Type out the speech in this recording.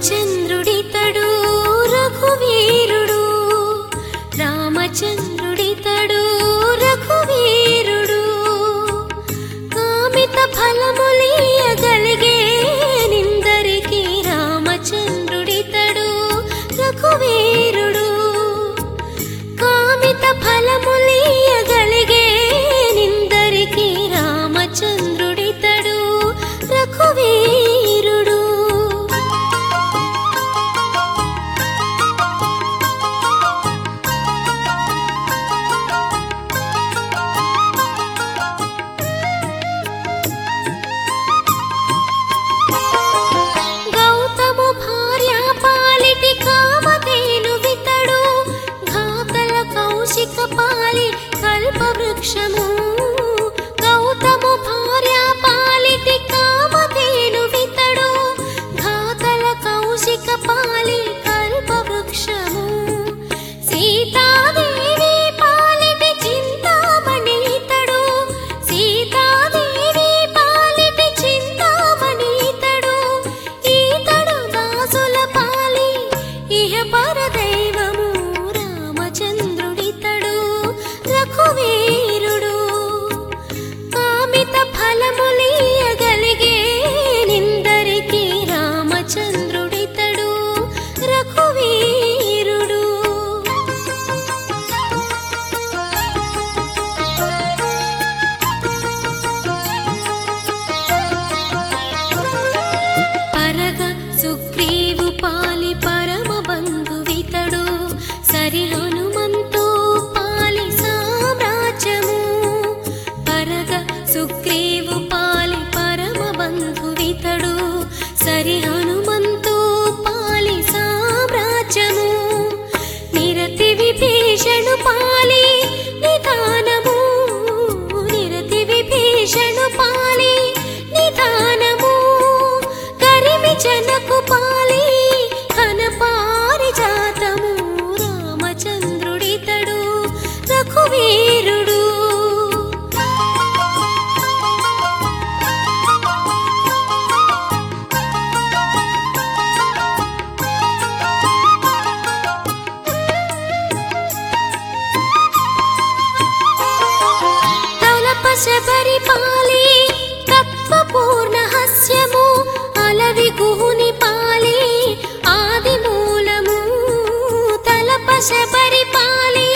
రామచంద్రుడితడు రఘువీరుడు రామచంద్రుడితడు రఘువీరుడు కామిత ఫలములీయగలిగే నిందరికి రామచంద్రుడితడు రఘువీరుడు కామిత ఫలములీయగలిగే నిందరికి రామచంద్రుడితడు రఘువీరుడు గౌతము భార్య పాలిటి కామధేను వితడు ఘాతల కౌశిక పాలి కల్ప వృక్షము గౌతము భార్య పాలిటి కామధేను వితడు ఘాతల కౌశిక పాలి కల్ప వృక్షము సీతాదేవి పాలిటి చింతామణి ఇతడు సీతాదేవి పాలిటి చింతామణి ఇతడు ఈతడు దాసుల పాలి ఇహ పరదైవము రామచంద్రుడితడు రఘువీరుడు కామిత ఫలములీయగలిగే నిందరికి రామచంద్రుడితడు రఘువీరుడు పరగ సుగ్రీవు పాలి పరమ బంధువితడు సరి హనుమంతు పాలి సామ్రాజ్యము పరగ సుగ్రీవు పాలి పరమ బంధువితడు సరి హనుమంతు పాలి సామ్రాజ్యము నిరతి విభీషణు పాలి నిదానము నిరతి విభీషణు పాలి నిదానము కరిమి జనకు పాలి ఘన పారిజాతము రామచంద్రుడితడు రఘువీరుడు తలపశబరి పాలి తత్వపూర్ణ హస్యము అలవి గుహుని పాలి ఆది మూలము తలపశబరి పాలి